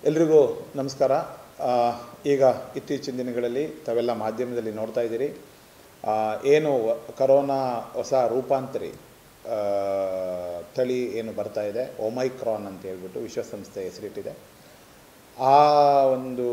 ಎಲ್ರಿಗೂ ನಮಸ್ಕಾರ ಆ, ಈಗ ಇತ್ತೀಚಿನ ದಿನಗಳಲ್ಲಿ ತಾವೆಲ್ಲ ಮಾಧ್ಯಮದಲ್ಲಿ ನೋಡ್ತಾ ಇದ್ದೀರಿ ಆ, ಏನು ವ- ಕರೋನಾ ಹೊಸ ರೂಪಾಂತರಿ ಆ, ತಳಿ ಏನು ಬರ್ತಾ ಇದೆ ಒಮೈಕ್ರಾನ್ ಅಂತ ಹೇಳ್ಬಿಟ್ಟು ವಿಶ್ವಸಂಸ್ಥೆ ಹೆಸರಿಟ್ಟಿದೆ ಆ ಒಂದು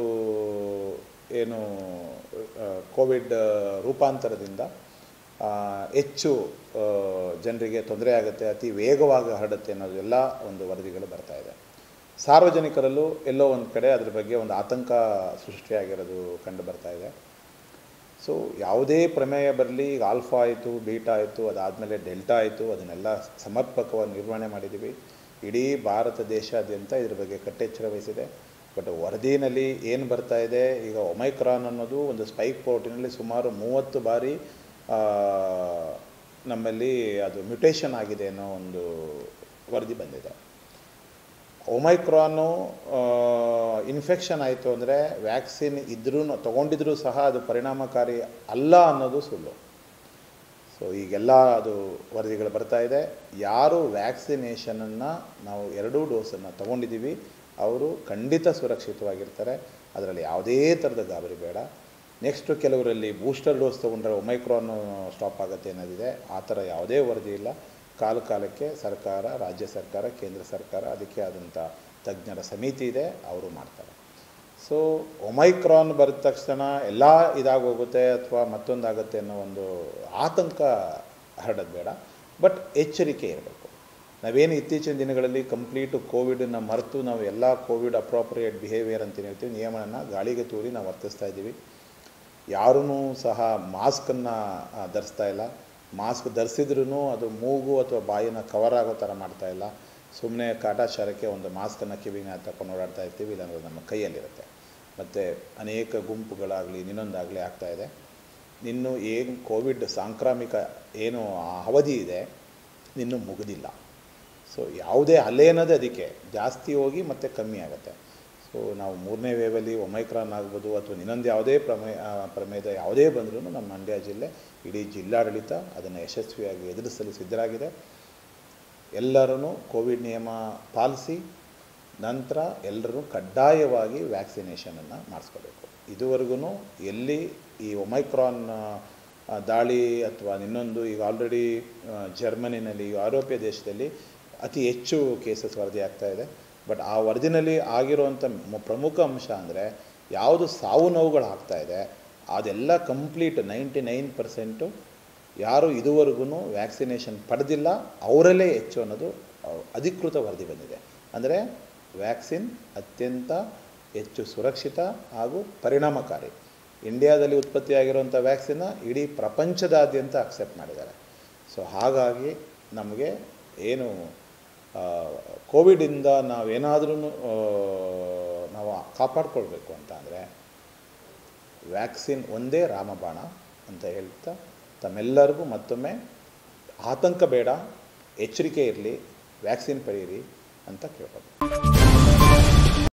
ಏನು ಆ, ಕೋವಿಡ್ ರೂಪಾಂತರದಿಂದ ಆ, ಹೆಚ್ಚು ಆ, ಜನರಿಗೆ ತೊಂದರೆ ಆಗುತ್ತೆ ಅತಿ ವೇಗವಾಗಿ ಹರಡುತ್ತೆ ಅನ್ನೋದೆಲ್ಲ ಒಂದು ವರದಿಗಳು ಬರ್ತಾ ಇದೆ ಸಾರ್ವಜನಿಕರಲ್ಲೂ ಎಲ್ಲೋ ಒಂದು ಕಡೆ ಅದ್ರ ಬಗ್ಗೆ ಒಂದು ಆತಂಕ ಸೃಷ್ಟಿಯಾಗಿರೋದು ಕಂಡು ಬರ್ತಾ ಇದೆ ಸೊ ಯಾವುದೇ ಪ್ರಮೇಯ ಬರಲಿ ಈಗ ಆಲ್ಫಾ ಆಯಿತು ಬೀಟಾ ಆಯಿತು ಅದಾದಮೇಲೆ ಡೆಲ್ಟಾ ಆಯಿತು ಅದನ್ನೆಲ್ಲ ಸಮರ್ಪಕವಾಗಿ ನಿರ್ವಹಣೆ ಮಾಡಿದ್ದೀವಿ ಇಡೀ ಭಾರತ ದೇಶಾದ್ಯಂತ ಇದ್ರ ಬಗ್ಗೆ ಕಟ್ಟೆಚ್ಚರ ವಹಿಸಿದೆ ಬಟ್ ವರದಿನಲ್ಲಿ ಏನು ಬರ್ತಾ ಇದೆ ಈಗ ಒಮೈಕ್ರಾನ್ ಅನ್ನೋದು ಒಂದು ಸ್ಪೈಕ್ ಪೋರ್ಟಿನಲ್ಲಿ ಸುಮಾರು ಮೂವತ್ತು ಬಾರಿ ಆ, ನಮ್ಮಲ್ಲಿ ಅದು ಮ್ಯುಟೇಷನ್ ಆಗಿದೆ ಅನ್ನೋ ಒಂದು ವರದಿ ಬಂದಿದೆ ಒಮೈಕ್ರಾನು ಇನ್ಫೆಕ್ಷನ್ ಆಯಿತು ಅಂದರೆ ವ್ಯಾಕ್ಸಿನ್ ಇದ್ರೂ ತೊಗೊಂಡಿದ್ರೂ ಸಹ ಅದು ಪರಿಣಾಮಕಾರಿ ಅಲ್ಲ ಅನ್ನೋದು ಸುಳ್ಳು ಸೊ ಈಗೆಲ್ಲ ಅದು ವರದಿಗಳು ಬರ್ತಾ ಇದೆ ಯಾರು ವ್ಯಾಕ್ಸಿನೇಷನನ್ನು ನಾವು ಎರಡೂ ಡೋಸನ್ನು ತೊಗೊಂಡಿದ್ದೀವಿ ಅವರು ಖಂಡಿತ ಸುರಕ್ಷಿತವಾಗಿರ್ತಾರೆ ಅದರಲ್ಲಿ ಯಾವುದೇ ಥರದ ಗಾಬರಿ ಬೇಡ ನೆಕ್ಸ್ಟು ಕೆಲವರಲ್ಲಿ ಬೂಸ್ಟರ್ ಡೋಸ್ ತೊಗೊಂಡ್ರೆ ಒಮೈಕ್ರಾನ್ ಸ್ಟಾಪ್ ಆಗುತ್ತೆ ಅನ್ನೋದಿದೆ ಆ ಥರ ಯಾವುದೇ ವರದಿ ಇಲ್ಲ ಕಾಲ ಕಾಲಕ್ಕೆ ಸರ್ಕಾರ ರಾಜ್ಯ ಸರ್ಕಾರ ಕೇಂದ್ರ ಸರ್ಕಾರ ಅದಕ್ಕೆ ಆದಂಥ ತಜ್ಞರ ಸಮಿತಿ ಇದೆ ಅವರು ಮಾಡ್ತಾರೆ ಸೊ ಒಮೈಕ್ರಾನ್ ಬರೆದ ತಕ್ಷಣ ಎಲ್ಲ ಇದಾಗೋಗುತ್ತೆ ಅಥವಾ ಮತ್ತೊಂದಾಗುತ್ತೆ ಅನ್ನೋ ಒಂದು ಆತಂಕ ಹರಡೋದು ಬೇಡ ಬಟ್ ಎಚ್ಚರಿಕೆ ಇರಬೇಕು ನಾವೇನು ಇತ್ತೀಚಿನ ದಿನಗಳಲ್ಲಿ ಕಂಪ್ಲೀಟು ಕೋವಿಡನ್ನು ಮರೆತು ನಾವು ಎಲ್ಲ ಕೋವಿಡ್ ಅಪ್ರಾಪ್ರಿಯೇಟ್ ಬಿಹೇವಿಯರ್ ಅಂತ ಹೇಳ್ತೀವಿ ನಿಯಮನ ಗಾಳಿಗೆ ತೂರಿ ನಾವು ವರ್ತಿಸ್ತಾ ಇದ್ದೀವಿ ಯಾರೂ ಸಹ ಮಾಸ್ಕನ್ನು ಧರಿಸ್ತಾ ಇಲ್ಲ ಮಾಸ್ಕ್ ಧರಿಸಿದ್ರೂ ಅದು ಮೂಗು ಅಥವಾ ಬಾಯಿನ ಕವರ್ ಆಗೋ ಥರ ಮಾಡ್ತಾ ಇಲ್ಲ ಸುಮ್ಮನೆ ಕಾಟಾಚಾರಕ್ಕೆ ಒಂದು ಮಾಸ್ಕನ್ನು ಕಿವಿನ ತಗೊಂಡು ಓಡಾಡ್ತಾ ಇರ್ತೀವಿ ಇಲ್ಲಾಂದ್ರೆ ನಮ್ಮ ಕೈಯಲ್ಲಿರುತ್ತೆ ಮತ್ತು ಅನೇಕ ಗುಂಪುಗಳಾಗಲಿ ಇನ್ನೊಂದಾಗಲಿ ಆಗ್ತಾಯಿದೆ ಇನ್ನು ಏನು ಕೋವಿಡ್ ಸಾಂಕ್ರಾಮಿಕ ಏನು ಆ ಅವಧಿ ಇದೆ ಇನ್ನೂ ಮುಗಿದಿಲ್ಲ ಸೊ ಯಾವುದೇ ಅಲೆ ಅನ್ನೋದೇ ಅದಕ್ಕೆ ಜಾಸ್ತಿ ಹೋಗಿ ಮತ್ತೆ ಕಮ್ಮಿ ಆಗುತ್ತೆ ಸೊ ನಾವು ಮೂರನೇ ವೇವಲ್ಲಿ ಒಮೈಕ್ರಾನ್ ಆಗ್ಬೋದು ಅಥವಾ ಇನ್ನೊಂದು ಯಾವುದೇ ಪ್ರಮೇ ಆ, ಪ್ರಮೇಯದ ಯಾವುದೇ ಬಂದರೂ ನಮ್ಮ ಮಂಡ್ಯ ಜಿಲ್ಲೆ ಇಡೀ ಜಿಲ್ಲಾಡಳಿತ ಅದನ್ನು ಯಶಸ್ವಿಯಾಗಿ ಎದುರಿಸಲು ಸಿದ್ಧರಾಗಿದೆ ಎಲ್ಲರೂ ಕೋವಿಡ್ ನಿಯಮ ಪಾಲಿಸಿ ನಂತರ ಎಲ್ಲರೂ ಕಡ್ಡಾಯವಾಗಿ ವ್ಯಾಕ್ಸಿನೇಷನನ್ನು ಮಾಡಿಸ್ಕೋಬೇಕು ಇದುವರೆಗೂ ಎಲ್ಲಿ ಈ ಒಮೈಕ್ರಾನ್ ಆ, ದಾಳಿ ಅಥವಾ ಇನ್ನೊಂದು ಈಗ ಆಲ್ರೆಡಿ ಜರ್ಮನಿನಲ್ಲಿ ಯುರೋಪಿಯ ದೇಶದಲ್ಲಿ ಅತಿ ಹೆಚ್ಚು ಕೇಸಸ್ ವರದಿ ಆಗ್ತಾ ಇದೆ ಬಟ್ ಆ ವರದಿನಲ್ಲಿ ಆಗಿರುವಂಥ ಮ- ಪ್ರಮುಖ ಅಂಶ ಅಂದರೆ ಯಾವುದು ಸಾವು ನೋವುಗಳು ಆಗ್ತಾ ಇದೆ ಅದೆಲ್ಲ ಕಂಪ್ಲೀಟ್ ನೈಂಟಿ ನೈನ್ ಪರ್ಸೆಂಟು ಯಾರು ಇದುವರೆಗೂ ವ್ಯಾಕ್ಸಿನೇಷನ್ ಪಡೆದಿಲ್ಲ ಅವರಲ್ಲೇ ಹೆಚ್ಚು ಅನ್ನೋದು ಅಹ್, ಅಧಿಕೃತ ವರದಿ ಬಂದಿದೆ ಅಂದರೆ ವ್ಯಾಕ್ಸಿನ್ ಅತ್ಯಂತ ಹೆಚ್ಚು ಸುರಕ್ಷಿತ ಹಾಗೂ ಪರಿಣಾಮಕಾರಿ ಇಂಡಿಯಾದಲ್ಲಿ ಉತ್ಪತ್ತಿಯಾಗಿರುವಂಥ ವ್ಯಾಕ್ಸಿನ್ನ ಇಡೀ ಪ್ರಪಂಚದಾದ್ಯಂತ ಅಕ್ಸೆಪ್ಟ್ ಮಾಡಿದ್ದಾರೆ ಸೊ ಹಾಗಾಗಿ ನಮಗೆ ಏನು ಆ, ಕೋವಿಡಿಂದ ನಾವೇನಾದ್ರೂ ನಾವು ಕಾಪಾಡ್ಕೊಳ್ಬೇಕು ಅಂತ ಅಂದರೆ ವ್ಯಾಕ್ಸಿನ್ ಒಂದೇ ರಾಮಬಾಣ ಅಂತ ಹೇಳ್ತಾ ತಮ್ಮೆಲ್ಲರಿಗೂ ಮತ್ತೊಮ್ಮೆ ಆತಂಕ ಬೇಡ ಎಚ್ಚರಿಕೆ ಇರಲಿ ವ್ಯಾಕ್ಸಿನ್ ಪಡೆಯಿರಿ ಅಂತ ಕೇಳ್ಬೋದು